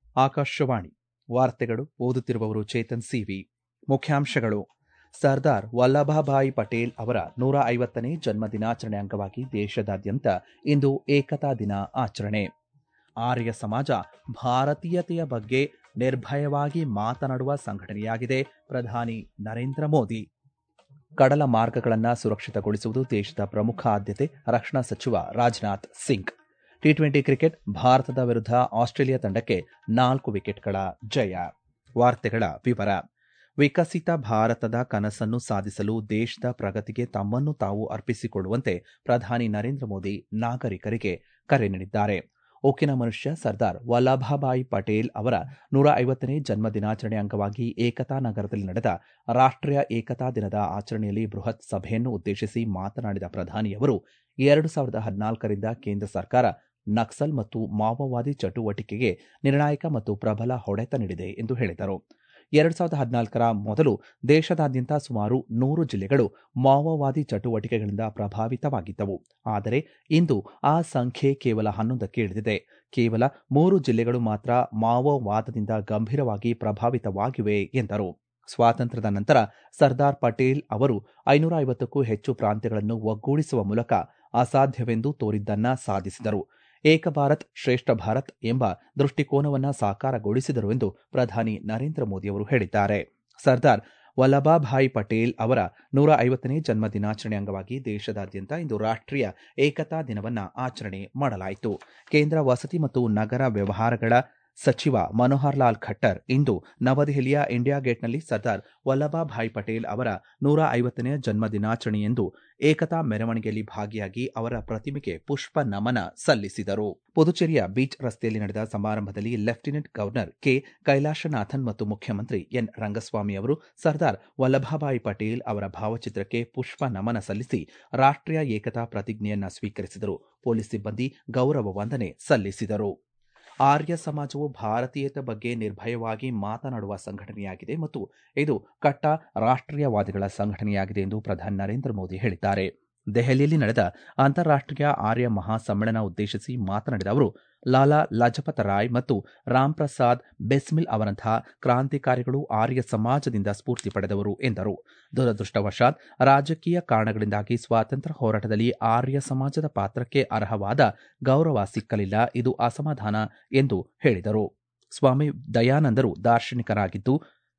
ಆಕಾಶವಾಣಿ ವಾರ್ತೆಗಳು ಓದುತ್ತಿರುವವರು ಚೇತನ್ ಸಿವಿ ಮುಖ್ಯಾಂಶಗಳು ಸರ್ದಾರ್ ವಲ್ಲಭಭಾಯಿ ಪಟೇಲ್ ಅವರ ನೂರ ಐವತ್ತನೇ ಜನ್ಮ ದಿನಾಚರಣೆ ಅಂಗವಾಗಿ ದೇಶದಾದ್ಯಂತ ಇಂದು ಏಕತಾ ದಿನ ಆಚರಣೆ ಆರ್ಯ ಸಮಾಜ ಭಾರತೀಯತೆಯ ಬಗ್ಗೆ ನಿರ್ಭಯವಾಗಿ ಮಾತನಾಡುವ ಸಂಘಟನೆಯಾಗಿದೆ ಪ್ರಧಾನಿ ನರೇಂದ್ರ ಮೋದಿ ಕಡಲ ಮಾರ್ಗಗಳನ್ನು ಸುರಕ್ಷಿತಗೊಳಿಸುವುದು ದೇಶದ ಪ್ರಮುಖ ಆದ್ಯತೆ ರಕ್ಷಣಾ ಸಚಿವ Rajnath Singh T twenty cricket ಭಾರತದ ವಿರುದ್ಧ ಆಸ್ಟ್ರೇಲಿಯಾ ತಂಡಕ್ಕೆ ನಾಲ್ಕು ವಿಕೆಟ್ಗಳ ಜಯ ವಾರ್ತೆಗಳ ವಿವರ ವಿಕಸಿತ ಭಾರತದ ಕನಸನ್ನು ಸಾಧಿಸಲು ದೇಶದ ಪ್ರಗತಿಗೆ ತಮ್ಮನ್ನು ತಾವು ಅರ್ಪಿಸಿಕೊಳ್ಳುವಂತೆ ಪ್ರಧಾನಿ ನರೇಂದ್ರ ಮೋದಿ ನಾಗರಿಕರಿಗೆ ಕರೆ ನೀಡಿದ್ದಾರೆ ಉಕ್ಕಿನ ಮನುಷ್ಯ ಸರ್ದಾರ್ ವಲ್ಲಭಭಾಯಿ ಪಟೇಲ್ ಅವರ ನೂರ ಐವತ್ತನೇ ಜನ್ಮ ದಿನಾಚರಣೆ ಅಂಗವಾಗಿ ಏಕತಾ ನಗರದಲ್ಲಿ ನಡೆದ ರಾಷ್ಟ್ರೀಯ ಏಕತಾ ದಿನದ ಆಚರಣೆಯಲ್ಲಿ ಬೃಹತ್ ಸಭೆಯನ್ನು ಉದ್ದೇಶಿಸಿ ಮಾತನಾಡಿದ ಪ್ರಧಾನಿಯವರು ಎರಡು ಸಾವಿರದ ಹದಿನಾಲ್ಕರಿಂದ ಕೇಂದ್ರ ಸರ್ಕಾರ ನಕ್ಸಲ್ ಮತ್ತು ಮಾವೋವಾದಿ ಚಟುವಟಿಕೆಗೆ ನಿರ್ಣಾಯಕ ಮತ್ತು ಪ್ರಬಲ ಹೊಡೆತ ನೀಡಿದೆ ಎಂದು ಹೇಳಿದರು ಎರಡು ಸಾವಿರದ ಹದಿನಾಲ್ಕರ ಮೊದಲು ದೇಶದಾದ್ಯಂತ ಸುಮಾರು ನೂರು ಜಿಲ್ಲೆಗಳು ಮಾವೋವಾದಿ ಚಟುವಟಿಕೆಗಳಿಂದ ಪ್ರಭಾವಿತವಾಗಿದ್ದವು ಆದರೆ ಇಂದು ಆ ಸಂಖ್ಯೆ ಕೇವಲ ಹನ್ನೊಂದಕ್ಕೆ ಇಳಿದಿದೆ ಕೇವಲ ಮೂರು ಜಿಲ್ಲೆಗಳು ಮಾತ್ರ ಮಾವೋವಾದದಿಂದ ಗಂಭೀರವಾಗಿ ಪ್ರಭಾವಿತವಾಗಿವೆ ಎಂದರು ಸ್ವಾತಂತ್ರ್ಯದ ನಂತರ ಸರ್ದಾರ್ ಪಟೇಲ್ ಅವರು ಐನೂರ ಐವತ್ತಕ್ಕೂ ಹೆಚ್ಚು ಪ್ರಾಂತ್ಯಗಳನ್ನು ಒಗ್ಗೂಡಿಸುವ ಮೂಲಕ ಅಸಾಧ್ಯವೆಂದು ತೋರಿದ್ದನ್ನ ಸಾಧಿಸಿದರು ಏಕ ಭಾರತ್ ಶ್ರೇಷ್ಠ ಭಾರತ್ ಎಂಬ ದೃಷ್ಟಿಕೋನವನ್ನು ಸಾಕಾರಗೊಳಿಸಿದರು ಎಂದು ಪ್ರಧಾನಿ ನರೇಂದ್ರ ಮೋದಿಯವರು ಹೇಳಿದ್ದಾರೆ ಸರ್ದಾರ್ ವಲ್ಲಭಭಾಯಿ ಪಟೇಲ್ ಅವರ ನೂರ ಐವತ್ತನೇ ಜನ್ಮ ದಿನಾಚರಣೆ ಅಂಗವಾಗಿ ದೇಶದಾದ್ಯಂತ ಇಂದು ರಾಷ್ಟ್ರೀಯ ಏಕತಾ ದಿನವನ್ನು ಆಚರಣೆ ಮಾಡಲಾಯಿತು ಕೇಂದ್ರ ವಸತಿ ಮತ್ತು ನಗರ ವ್ಯವಹಾರಗಳ ಸಚಿವ ಮನೋಹರ್ ಲಾಲ್ ಖಟ್ಟರ್ ಇಂದು ನವದೆಹಲಿಯ ಇಂಡಿಯಾ ಗೇಟ್ನಲ್ಲಿ ಸರ್ದಾರ್ ವಲ್ಲಭಭಾಯಿ ಪಟೇಲ್ ಅವರ ನೂರ ಐವತ್ತನೇ ಜನ್ಮ ದಿನಾಚರಣೆಯೆಂದು ಏಕತಾ ಮೆರವಣಿಗೆಯಲ್ಲಿ ಭಾಗಿಯಾಗಿ ಅವರ ಪ್ರತಿಮೆಗೆ ಪುಷ್ಪ ನಮನ ಸಲ್ಲಿಸಿದರು ಪುದುಚೇರಿಯ ಬೀಚ್ ರಸ್ತೆಯಲ್ಲಿ ನಡೆದ ಸಮಾರಂಭದಲ್ಲಿ ಲೆಫ್ಟಿನೆಂಟ್ ಗವರ್ನರ್ ಕೆ ಕೈಲಾಶನಾಥನ್ ಮತ್ತು ಮುಖ್ಯಮಂತ್ರಿ ಎನ್ ರಂಗಸ್ವಾಮಿ ಅವರು ಸರ್ದಾರ್ ವಲ್ಲಭಭಾಯಿ ಪಟೇಲ್ ಅವರ ಭಾವಚಿತ್ರಕ್ಕೆ ಪುಷ್ಪ ನಮನ ಸಲ್ಲಿಸಿ ರಾಷ್ಟ್ರೀಯ ಏಕತಾ ಪ್ರತಿಜ್ಞೆಯನ್ನ ಸ್ವೀಕರಿಸಿದರು ಪೊಲೀಸ್ ಸಿಬ್ಬಂದಿ ಗೌರವ ವಂದನೆ ಸಲ್ಲಿಸಿದರು ಆರ್ಯ ಸಮಾಜವು ಭಾರತೀಯತೆ ಬಗ್ಗೆ ನಿರ್ಭಯವಾಗಿ ಮಾತನಾಡುವ ಸಂಘಟನೆಯಾಗಿದೆ ಮತ್ತು ಇದು ಕಟ್ಟ ರಾಷ್ಟ್ರೀಯವಾದಿಗಳ ಸಂಘಟನೆಯಾಗಿದೆ ಎಂದು ಪ್ರಧಾನಿ ನರೇಂದ್ರ ಮೋದಿ ಹೇಳಿದ್ದಾರೆ ದೆಹಲಿಯಲ್ಲಿ ನಡೆದ ಅಂತಾರಾಷ್ಟ್ರೀಯ ಆರ್ಯ ಮಹಾಸಮ್ಮೇಳನ ಉದ್ದೇಶಿಸಿ ಮಾತನಾಡಿದ ಅವರು ಲಾಲಾ ಲಜಪತ ರಾಯ್ ಮತ್ತು ರಾಮ್ ಪ್ರಸಾದ್ ಬೆಸ್ಮಿಲ್ ಅವರಂತಹ ಕ್ರಾಂತಿಕಾರಿಗಳು ಆರ್ಯ ಸಮಾಜದಿಂದ ಸ್ಫೂರ್ತಿ ಪಡೆದವರು ಎಂದರು ದುರದೃಷ್ಟವಶಾತ್ ರಾಜಕೀಯ ಕಾರಣಗಳಿಂದಾಗಿ ಸ್ವಾತಂತ್ರ್ಯ ಹೋರಾಟದಲ್ಲಿ ಆರ್ಯ ಸಮಾಜದ ಪಾತ್ರಕ್ಕೆ ಅರ್ಹವಾದ ಗೌರವ ಸಿಕ್ಕಲಿಲ್ಲ ಇದು ಅಸಮಾಧಾನ ಎಂದು ಹೇಳಿದರು ಸ್ವಾಮಿ ದಯಾನಂದರು ದಾರ್ಶನಿಕರಾಗಿದ್ದು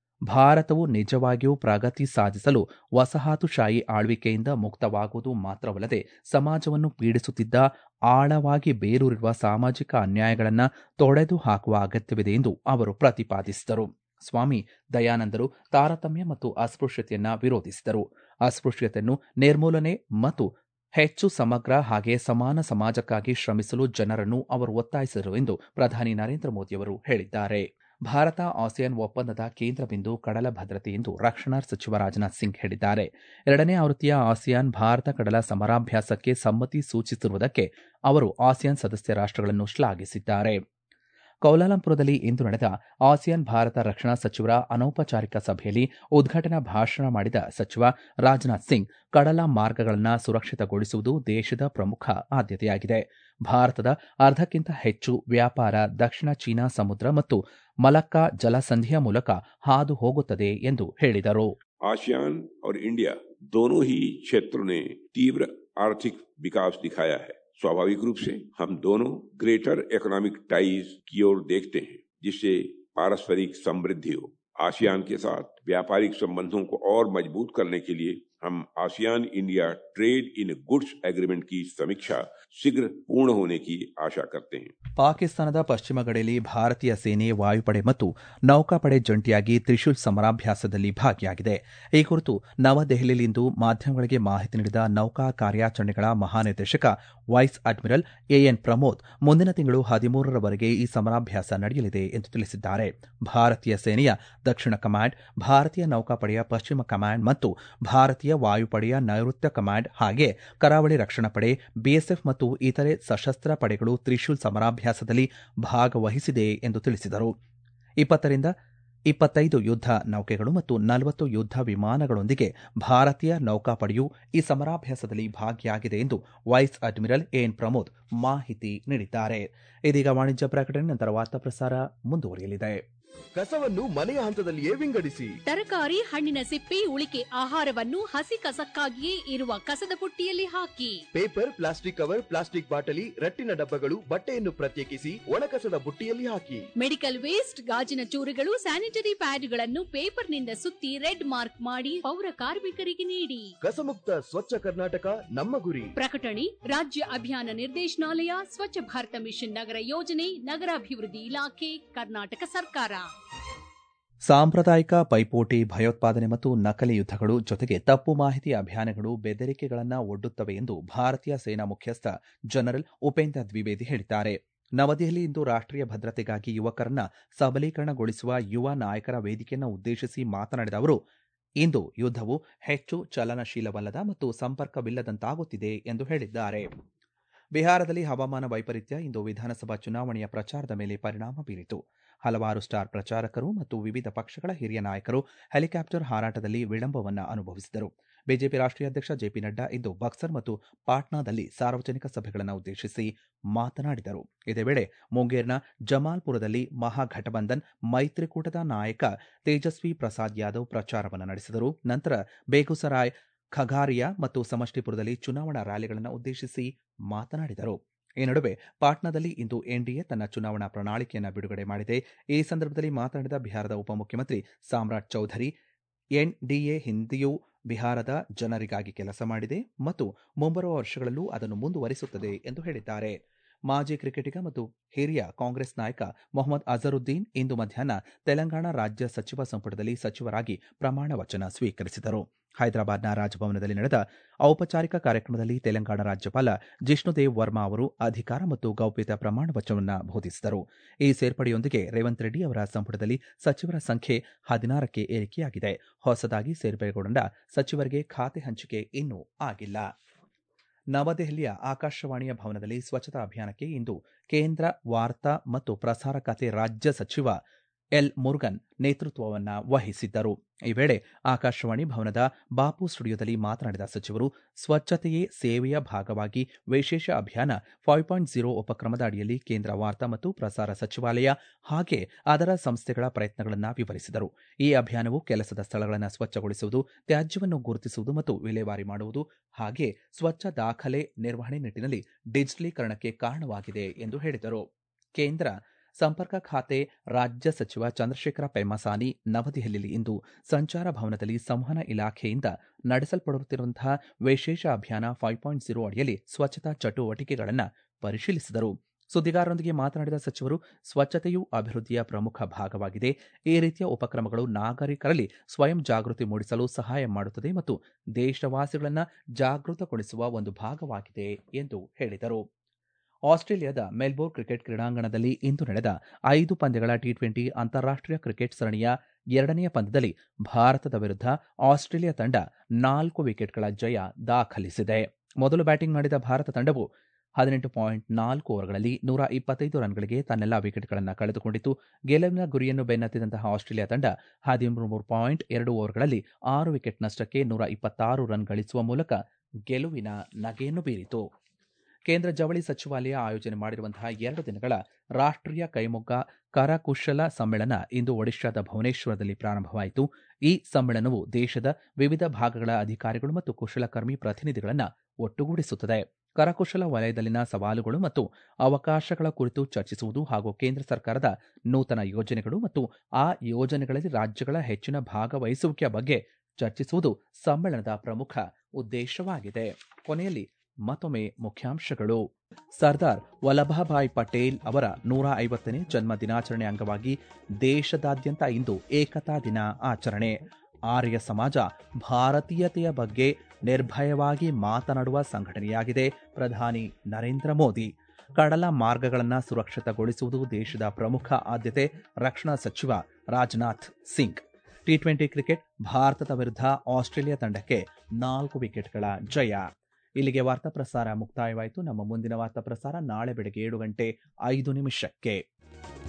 ಭಾರತವು ನಿಜವಾಗಿಯೂ ಪ್ರಗತಿ ಸಾಧಿಸಲು ವಸಾಹತುಶಾಹಿ ಆಳ್ವಿಕೆಯಿಂದ ಮುಕ್ತವಾಗುವುದು ಮಾತ್ರವಲ್ಲದೆ ಸಮಾಜವನ್ನು ಪೀಡಿಸುತ್ತಿದ್ದ ಆಳವಾಗಿ ಬೇರೂರಿರುವ ಸಾಮಾಜಿಕ ಅನ್ಯಾಯಗಳನ್ನು ತೊಡೆದು ಹಾಕುವ ಅಗತ್ಯವಿದೆ ಎಂದು ಅವರು ಪ್ರತಿಪಾದಿಸಿದರು ಸ್ವಾಮಿ ದಯಾನಂದರು ತಾರತಮ್ಯ ಮತ್ತು ಅಸ್ಪೃಶ್ಯತೆಯನ್ನ ವಿರೋಧಿಸಿದರು ಅಸ್ಪೃಶ್ಯತೆಯನ್ನು ನಿರ್ಮೂಲನೆ ಮತ್ತು ಹೆಚ್ಚು ಸಮಗ್ರ ಹಾಗೆ ಸಮಾನ ಸಮಾಜಕ್ಕಾಗಿ ಶ್ರಮಿಸಲು ಜನರನ್ನು ಅವರು ಒತ್ತಾಯಿಸಿದರು ಎಂದು ಪ್ರಧಾನಿ ನರೇಂದ್ರ ಮೋದಿಯವರು ಹೇಳಿದ್ದಾರೆ ಭಾರತ ಆಸಿಯಾನ್ ಒಪ್ಪಂದದ ಕೇಂದ್ರ ಬಿಂದು ಕಡಲ ಭದ್ರತೆ ಎಂದು ರಕ್ಷಣಾ ಸಚಿವ ರಾಜನಾಥ್ ಸಿಂಗ್ ಹೇಳಿದ್ದಾರೆ ಎರಡನೇ ಆವೃತ್ತಿಯ ಆಸಿಯಾನ್ ಭಾರತ ಕಡಲ ಸಮರಾಭ್ಯಾಸಕ್ಕೆ ಸಮ್ಮತಿ ಸೂಚಿಸಿರುವುದಕ್ಕೆ ಅವರು ಆಸಿಯಾನ್ ಸದಸ್ಯ ರಾಷ್ಟ್ರಗಳನ್ನು ಶ್ಲಾಘಿಸಿದ್ದಾರೆ ಕೌಲಾಲಂಪುರದಲ್ಲಿ ಇಂದು ನಡೆದ ಆಸಿಯಾನ್ ಭಾರತ ರಕ್ಷಣಾ ಸಚಿವರ ಅನೌಪಚಾರಿಕ ಸಭೆಯಲ್ಲಿ ಉದ್ಘಾಟನಾ ಭಾಷಣ ಮಾಡಿದ ಸಚಿವ ರಾಜನಾಥ್ ಸಿಂಗ್ ಕಡಲ ಮಾರ್ಗಗಳನ್ನು ಸುರಕ್ಷಿತಗೊಳಿಸುವುದು ದೇಶದ ಪ್ರಮುಖ ಆದ್ಯತೆಯಾಗಿದೆ ಭಾರತದ ಅರ್ಧಕ್ಕಿಂತ ಹೆಚ್ಚು ವ್ಯಾಪಾರ ದಕ್ಷಿಣ ಚೀನಾ ಸಮುದ್ರ ಮತ್ತು ಮಲಕ್ಕಾ ಜಲಸಂಧಿಯ ಮೂಲಕ ಹಾದು ಹೋಗುತ್ತದೆ ಎಂದು ಹೇಳಿದರು आसियान और इंडिया दोनों ही क्षेत्रों ने तीव्र आर्थिक विकास दिखाया है स्वाभाविक रूप से हम दोनों ग्रेटर इकोनॉमिक टाइज की ओर देखते हैं जिससे पारस्परिक समृद्धि हो आसियान के साथ व्यापारिक संबंधों को और मजबूत करने के लिए हम ASEAN India trade in goods agreement की समीक्षा शीघ्र पूर्ण होने की आशा करते हैं ಪಾಕಿಸ್ತಾನದ ಪಶ್ಚಿಮ ಗಡಿಯಲ್ಲಿ ಭಾರತೀಯ ಸೇನೆ ವಾಯುಪಡೆ ಮತ್ತು ನೌಕಾಪಡೆ ಜಂಟಿಯಾಗಿ ತ್ರಿಶೂಲ್ ಸಮರಾಭ್ಯಾಸದಲ್ಲಿ ಭಾಗಿಯಾಗಿದೆ ಈ ಕುರಿತು ನವದೆಹಲಿಯಲ್ಲಿಂದು ಮಾಧ್ಯಮಗಳಿಗೆ ಮಾಹಿತಿ ನೀಡಿದ ನೌಕಾ ಕಾರ್ಯಾಚರಣೆಗಳ ಮಹಾನಿರ್ದೇಶಕ ವೈಸ್ ಅಡ್ಮಿರಲ್ ಎಎನ್ ಪ್ರಮೋದ್ ಮುಂದಿನ ತಿಂಗಳು ಹದಿಮೂರರವರೆಗೆ ಈ ಸಮರಾಭ್ಯಾಸ ನಡೆಯಲಿದೆ ಎಂದು ತಿಳಿಸಿದ್ದಾರೆ ಭಾರತೀಯ ಸೇನೆಯ ದಕ್ಷಿಣ ಕಮಾಂಡ್ ಭಾರತೀಯ ನೌಕಾಪಡೆಯ ಪಶ್ಚಿಮ ಕಮಾಂಡ್ ಮತ್ತು ಭಾರತೀಯ ವಾಯುಪಡೆಯ ನೈಋತ್ಯ ಕಮಾಂಡ್ ಹಾಗೆ ಕರಾವಳಿ ರಕ್ಷಣಾ ಪಡೆ ಬಿಎಸ್ಎಫ್ ಮತ್ತು ಇತರೆ ಸಶಸ್ತ್ರ ಪಡೆಗಳು ತ್ರಿಶೂಲ್ ಸಮರಾಭ್ಯಾಸದಲ್ಲಿ ಭಾಗವಹಿಸಿದೆ ಎಂದು ತಿಳಿಸಿದರು ಇಪ್ಪತ್ತರಿಂದ ಇಪ್ಪತ್ತೈದು ಯುದ್ಧ ನೌಕೆಗಳು ಮತ್ತು ನಲವತ್ತು ಯುದ್ಧ ವಿಮಾನಗಳೊಂದಿಗೆ ಭಾರತೀಯ ನೌಕಾಪಡೆಯು ಈ ಸಮರಾಭ್ಯಾಸದಲ್ಲಿ ಭಾಗಿಯಾಗಿದೆ ಎಂದು ವೈಸ್ ಅಡ್ಮಿರಲ್ ಎನ್ ಪ್ರಮೋದ್ ಮಾಹಿತಿ ನೀಡಿದ್ದಾರೆ ಇದೀಗ ವಾಣಿಜ್ಯ ಪ್ರಕಟಣೆ ನಂತರ ವಾರ್ತಾ ಪ್ರಸಾರ ಮುಂದುವರಿಯಲಿದೆ ಕಸವನ್ನು ಮನೆಯ ಹಂತದಲ್ಲಿಯೇ ವಿಂಗಡಿಸಿ ತರಕಾರಿ ಹಣ್ಣಿನ ಸಿಪ್ಪೆ ಉಳಿಕೆ ಆಹಾರವನ್ನು ಹಸಿ ಕಸಕ್ಕಾಗಿಯೇ ಇರುವ ಕಸದ ಬುಟ್ಟಿಯಲ್ಲಿ ಹಾಕಿ ಪೇಪರ್ ಪ್ಲಾಸ್ಟಿಕ್ ಕವರ್ ಪ್ಲಾಸ್ಟಿಕ್ ಬಾಟಲಿ ರಟ್ಟಿನ ಡಬ್ಬಗಳು ಬಟ್ಟೆಯನ್ನು ಪ್ರತ್ಯೇಕಿಸಿ ಒಣಕಸದ ಬುಟ್ಟಿಯಲ್ಲಿ ಹಾಕಿ ಮೆಡಿಕಲ್ ವೇಸ್ಟ್ ಗಾಜಿನ ಚೂರುಗಳು ಸ್ಯಾನಿಟರಿ ಪ್ಯಾಡ್ಗಳನ್ನು ಪೇಪರ್ನಿಂದ ಸುತ್ತಿ ರೆಡ್ ಮಾರ್ಕ್ ಮಾಡಿ ಪೌರ ಕಾರ್ಮಿಕರಿಗೆ ನೀಡಿ ಕಸಮುಕ್ತ ಸ್ವಚ್ಛ ಕರ್ನಾಟಕ ನಮ್ಮ ಗುರಿ ಪ್ರಕಟಣೆ ರಾಜ್ಯ ಅಭಿಯಾನ ನಿರ್ದೇಶನಾಲಯ ಸ್ವಚ್ಛ ಭಾರತ ಮಿಷನ್ ನಗರ ಯೋಜನೆ ನಗರಾಭಿವೃದ್ಧಿ ಇಲಾಖೆ ಕರ್ನಾಟಕ ಸರ್ಕಾರ ಸಾಂಪ್ರದಾಯಿಕ ಪೈಪೋಟಿ ಭಯೋತ್ಪಾದನೆ ಮತ್ತು ನಕಲಿ ಯುದ್ಧಗಳು ಜೊತೆಗೆ ತಪ್ಪು ಮಾಹಿತಿ ಅಭಿಯಾನಗಳು ಬೆದರಿಕೆಗಳನ್ನು ಒಡ್ಡುತ್ತವೆ ಎಂದು ಭಾರತೀಯ ಸೇನಾ ಮುಖ್ಯಸ್ಥ ಜನರಲ್ ಉಪೇಂದ್ರ ದ್ವಿವೇದಿ ಹೇಳಿದ್ದಾರೆ ನವದೆಹಲಿ ಇಂದು ರಾಷ್ಟ್ರೀಯ ಭದ್ರತೆಗಾಗಿ ಯುವಕರನ್ನ ಸಬಲೀಕರಣಗೊಳಿಸುವ ಯುವ ನಾಯಕರ ವೇದಿಕೆಯನ್ನು ಉದ್ದೇಶಿಸಿ ಮಾತನಾಡಿದ ಅವರು ಇಂದು ಯುದ್ಧವು ಹೆಚ್ಚು ಚಲನಶೀಲವಲ್ಲದ ಮತ್ತು ಸಂಪರ್ಕವಿಲ್ಲದಂತಾಗುತ್ತಿದೆ ಎಂದು ಹೇಳಿದ್ದಾರೆ ಬಿಹಾರದಲ್ಲಿ ಹವಾಮಾನ ವೈಪರೀತ್ಯ ಇಂದು ವಿಧಾನಸಭಾ ಚುನಾವಣೆಯ ಪ್ರಚಾರದ ಮೇಲೆ ಪರಿಣಾಮ ಬೀರಿತು ಹಲವಾರು ಸ್ಟಾರ್ ಪ್ರಚಾರಕರು ಮತ್ತು ವಿವಿಧ ಪಕ್ಷಗಳ ಹಿರಿಯ ನಾಯಕರು ಹೆಲಿಕಾಪ್ಟರ್ ಹಾರಾಟದಲ್ಲಿ ವಿಳಂಬವನ್ನು ಅನುಭವಿಸಿದರು ಬಿಜೆಪಿ ರಾಷ್ಟ್ರೀಯ ಅಧ್ಯಕ್ಷ ಜೆಪಿ ನಡ್ಡಾ ಇಂದು ಬಕ್ಸರ್ ಮತ್ತು ಪಾಟ್ನಾದಲ್ಲಿ ಸಾರ್ವಜನಿಕ ಸಭೆಗಳನ್ನು ಉದ್ದೇಶಿಸಿ ಮಾತನಾಡಿದರು ಇದೇ ವೇಳೆ ಮುಂಗೇರ್ನ ಜಮಾಲ್ಪುರದಲ್ಲಿ ಮಹಾಘಟಬಂಧನ್ ಮೈತ್ರಿಕೂಟದ ನಾಯಕ ತೇಜಸ್ವಿ ಪ್ರಸಾದ್ ಯಾದವ್ ಪ್ರಚಾರವನ್ನು ನಡೆಸಿದರು ನಂತರ ಬೇಗುಸರಾಯ್ ಖಗಾರಿಯಾ ಮತ್ತು ಸಮಷ್ಟಿಪುರದಲ್ಲಿ ಚುನಾವಣಾ ರ್ಯಾಲಿಗಳನ್ನು ಉದ್ದೇಶಿಸಿ ಮಾತನಾಡಿದರು ಈ ನಡುವೆ ಪಾಟ್ನಾದಲ್ಲಿ ಇಂದು ಎನ್ಡಿಎ ತನ್ನ ಚುನಾವಣಾ ಪ್ರಣಾಳಿಕೆಯನ್ನು ಬಿಡುಗಡೆ ಮಾಡಿದೆ ಈ ಸಂದರ್ಭದಲ್ಲಿ ಮಾತನಾಡಿದ ಬಿಹಾರದ ಉಪಮುಖ್ಯಮಂತ್ರಿ ಸಾಮ್ರಾಟ್ ಚೌಧರಿ ಎನ್ಡಿಎ ಹಿಂದೆಯೂ ಬಿಹಾರದ ಜನರಿಗಾಗಿ ಕೆಲಸ ಮಾಡಿದೆ ಮತ್ತು ಮುಂಬರುವ ವರ್ಷಗಳಲ್ಲೂ ಅದನ್ನು ಮುಂದುವರಿಸುತ್ತದೆ ಎಂದು ಹೇಳಿದ್ದಾರೆ ಮಾಜಿ ಕ್ರಿಕೆಟಿಗ ಮತ್ತು ಹಿರಿಯ ಕಾಂಗ್ರೆಸ್ ನಾಯಕ ಮೊಹಮ್ಮದ್ ಅಜರುದ್ದೀನ್ ಇಂದು ಮಧ್ಯಾಹ್ನ ತೆಲಂಗಾಣ ರಾಜ್ಯ ಸಚಿವ ಸಂಪುಟದಲ್ಲಿ ಸಚಿವರಾಗಿ ಪ್ರಮಾಣ ವಚನ ಸ್ವೀಕರಿಸಿದರು ಹೈದರಾಬಾದ್ನ ರಾಜಭವನದಲ್ಲಿ ನಡೆದ ಔಪಚಾರಿಕ ಕಾರ್ಯಕ್ರಮದಲ್ಲಿ ತೆಲಂಗಾಣ ರಾಜ್ಯಪಾಲ ಜಿಷ್ಣುದೇವ್ ವರ್ಮಾ ಅವರು ಅಧಿಕಾರ ಮತ್ತು ಗೌಪ್ಯತಾ ಪ್ರಮಾಣ ವಚನವನ್ನು ಬೋಧಿಸಿದರು ಈ ಸೇರ್ಪಡೆಯೊಂದಿಗೆ ರೇವಂತ್ ರೆಡ್ಡಿ ಅವರ ಸಂಪುಟದಲ್ಲಿ ಸಚಿವರ ಸಂಖ್ಯೆ ಹದಿನಾರಕ್ಕೆ ಏರಿಕೆಯಾಗಿದೆ ಹೊಸದಾಗಿ ಸೇರ್ಪಡೆಗೊಂಡ ಸಚಿವರಿಗೆ ಖಾತೆ ಹಂಚಿಕೆ ಇನ್ನೂ ಆಗಿಲ್ಲ ನವದೆಹಲಿಯ ಆಕಾಶವಾಣಿಯ ಭವನದಲ್ಲಿ ಸ್ವಚ್ಛತಾ ಅಭಿಯಾನಕ್ಕೆ ಇಂದು ಕೇಂದ್ರ ವಾರ್ತಾ ಮತ್ತು ಪ್ರಸಾರ ಖಾತೆ ರಾಜ್ಯ ಸಚಿವ ಎಲ್ ಮುರುಗನ್ ನೇತೃತ್ವವನ್ನು ವಹಿಸಿದ್ದರು ಈ ವೇಳೆ ಆಕಾಶವಾಣಿ ಭವನದ ಬಾಪು ಸ್ಟುಡಿಯೋದಲ್ಲಿ ಮಾತನಾಡಿದ ಸಚಿವರು ಸ್ವಚ್ಛತೆಯೇ ಸೇವೆಯ ಭಾಗವಾಗಿ ವಿಶೇಷ ಅಭಿಯಾನ ಫೈವ್ ಪಾಯಿಂಟ್ ಜೀರೋ ಉಪಕ್ರಮದ ಅಡಿಯಲ್ಲಿ ಕೇಂದ್ರ ವಾರ್ತಾ ಮತ್ತು ಪ್ರಸಾರ ಸಚಿವಾಲಯ ಹಾಗೆ ಅದರ ಸಂಸ್ಥೆಗಳ ಪ್ರಯತ್ನಗಳನ್ನು ವಿವರಿಸಿದರು ಈ ಅಭಿಯಾನವು ಕೆಲಸದ ಸ್ಥಳಗಳನ್ನು ಸ್ವಚ್ಛಗೊಳಿಸುವುದು ತ್ಯಾಜ್ಯವನ್ನು ಗುರುತಿಸುವುದು ಮತ್ತು ವಿಲೇವಾರಿ ಮಾಡುವುದು ಹಾಗೆ ಸ್ವಚ್ಛ ದಾಖಲೆ ನಿರ್ವಹಣೆ ನಿಟ್ಟಿನಲ್ಲಿ ಡಿಜಿಟಲೀಕರಣಕ್ಕೆ ಕಾರಣವಾಗಿದೆ ಎಂದು ಹೇಳಿದರು ಕೇಂದ್ರ ಸಂಪರ್ಕ ಖಾತೆ ರಾಜ್ಯ ಸಚಿವ ಚಂದ್ರಶೇಖರ ಪೆಮ್ಮಸಾನಿ ನವದೆಹಲಿಯಲ್ಲಿ ಇಂದು ಸಂಚಾರ ಭವನದಲ್ಲಿ ಸಂವಹನ ಇಲಾಖೆಯಿಂದ ನಡೆಸಲ್ಪಡುತ್ತಿರುವಂತಹ ವಿಶೇಷ ಅಭಿಯಾನ ಫೈವ್ ಪಾಯಿಂಟ್ ಜೀರೋ ಅಡಿಯಲ್ಲಿ ಸ್ವಚ್ಛತಾ ಚಟುವಟಿಕೆಗಳನ್ನು ಪರಿಶೀಲಿಸಿದರು ಸುದ್ದಿಗಾರರೊಂದಿಗೆ ಮಾತನಾಡಿದ ಸಚಿವರು ಸ್ವಚ್ಛತೆಯು ಅಭಿವೃದ್ಧಿಯ ಪ್ರಮುಖ ಭಾಗವಾಗಿದೆ ಈ ರೀತಿಯ ಉಪಕ್ರಮಗಳು ನಾಗರಿಕರಲ್ಲಿ ಸ್ವಯಂ ಜಾಗೃತಿ ಮೂಡಿಸಲು ಸಹಾಯ ಮಾಡುತ್ತದೆ ಮತ್ತು ದೇಶವಾಸಿಗಳನ್ನು ಜಾಗೃತಗೊಳಿಸುವ ಒಂದು ಭಾಗವಾಗಿದೆ ಎಂದು ಹೇಳಿದರು ಆಸ್ಟ್ರೇಲಿಯಾದ ಮೆಲ್ಬೋರ್ನ್ ಕ್ರಿಕೆಟ್ ಕ್ರೀಡಾಂಗಣದಲ್ಲಿ ಇಂದು ನಡೆದ ಐದು ಪಂದ್ಯಗಳ ಟಿ ಟ್ವೆಂಟಿ ಅಂತಾರಾಷ್ಟೀಯ ಕ್ರಿಕೆಟ್ ಸರಣಿಯ ಎರಡನೆಯ ಪಂದ್ಯದಲ್ಲಿ ಭಾರತದ ವಿರುದ್ಧ ಆಸ್ಟ್ರೇಲಿಯಾ ತಂಡ ನಾಲ್ಕು ವಿಕೆಟ್ಗಳ ಜಯ ದಾಖಲಿಸಿದೆ ಮೊದಲು ಬ್ಯಾಟಿಂಗ್ ಮಾಡಿದ ಭಾರತ ತಂಡವು ಹದಿನೆಂಟು ಪಾಯಿಂಟ್ ನಾಲ್ಕು ಓವರ್ಗಳಲ್ಲಿ ನೂರ ಇಪ್ಪತ್ತೈದು ರನ್ಗಳಿಗೆ ತನ್ನೆಲ್ಲ ವಿಕೆಟ್ಗಳನ್ನು ಕಳೆದುಕೊಂಡಿತು ಗೆಲುವಿನ ಗುರಿಯನ್ನು ಬೆನ್ನತ್ತಿದಂತಹ ಆಸ್ಟ್ರೇಲಿಯಾ ತಂಡ ಹದಿಮೂರು ಪಾಯಿಂಟ್ ಎರಡು ಓವರ್ಗಳಲ್ಲಿ ಆರು ವಿಕೆಟ್ ನಷ್ಟಕ್ಕೆ ನೂರ ಇಪ್ಪತ್ತಾರು ರನ್ ಗಳಿಸುವ ಮೂಲಕ ಗೆಲುವಿನ ನಗೆಯನ್ನು ಬೀರಿತು ಕೇಂದ್ರ ಜವಳಿ ಸಚಿವಾಲಯ ಆಯೋಜನೆ ಮಾಡಿರುವಂತಹ ಎರಡು ದಿನಗಳ ರಾಷ್ಟ್ರೀಯ ಕೈಮೊಗ್ಗ ಕರಕುಶಲ ಸಮ್ಮೇಳನ ಇಂದು ಒಡಿಶಾದ ಭುವನೇಶ್ವರದಲ್ಲಿ ಪ್ರಾರಂಭವಾಯಿತು ಈ ಸಮ್ಮೇಳನವು ದೇಶದ ವಿವಿಧ ಭಾಗಗಳ ಅಧಿಕಾರಿಗಳು ಮತ್ತು ಕುಶಲಕರ್ಮಿ ಪ್ರತಿನಿಧಿಗಳನ್ನು ಒಟ್ಟುಗೂಡಿಸುತ್ತದೆ ಕರಕುಶಲ ವಲಯದಲ್ಲಿನ ಸವಾಲುಗಳು ಮತ್ತು ಅವಕಾಶಗಳ ಕುರಿತು ಚರ್ಚಿಸುವುದು ಹಾಗೂ ಕೇಂದ್ರ ಸರ್ಕಾರದ ನೂತನ ಯೋಜನೆಗಳು ಮತ್ತು ಆ ಯೋಜನೆಗಳಲ್ಲಿ ರಾಜ್ಯಗಳ ಹೆಚ್ಚಿನ ಭಾಗವಹಿಸುವಿಕೆಯ ಬಗ್ಗೆ ಚರ್ಚಿಸುವುದು ಸಮ್ಮೇಳನದ ಪ್ರಮುಖ ಉದ್ದೇಶವಾಗಿದೆ ಕೊನೆಯಲ್ಲಿ ಮತ್ತೊಮ್ಮೆ ಮುಖ್ಯಾಂಶಗಳು ಸರ್ದಾರ್ ವಲ್ಲಭಭಾಯ್ ಪಟೇಲ್ ಅವರ ನೂರ ಐವತ್ತನೇ ಜನ್ಮ ದಿನಾಚರಣೆ ಅಂಗವಾಗಿ ದೇಶದಾದ್ಯಂತ ಇಂದು ಏಕತಾ ದಿನ ಆಚರಣೆ ಆರ್ಯ ಸಮಾಜ ಭಾರತೀಯತೆಯ ಬಗ್ಗೆ ನಿರ್ಭಯವಾಗಿ ಮಾತನಾಡುವ ಸಂಘಟನೆಯಾಗಿದೆ ಪ್ರಧಾನಿ ನರೇಂದ್ರ ಮೋದಿ ಕಡಲ ಮಾರ್ಗಗಳನ್ನು ಸುರಕ್ಷಿತಗೊಳಿಸುವುದು ದೇಶದ ಪ್ರಮುಖ ಆದ್ಯತೆ ರಕ್ಷಣಾ ಸಚಿವ Rajnath Singh T twenty cricket ಭಾರತದ ವಿರುದ್ಧ ಆಸ್ಟ್ರೇಲಿಯಾ ತಂಡಕ್ಕೆ ನಾಲ್ಕು ವಿಕೆಟ್ಗಳ ಜಯ ಇಲ್ಲಿಗೆ ವಾರ್ತಾ ಪ್ರಸಾರ ಮುಕ್ತಾಯವಾಯಿತು ನಮ್ಮ ಮುಂದಿನ ವಾರ್ತಾ ಪ್ರಸಾರ ನಾಳೆ ಬೆಳಗ್ಗೆ ಏಳು ಗಂಟೆ ಐದು ನಿಮಿಷಕ್ಕೆ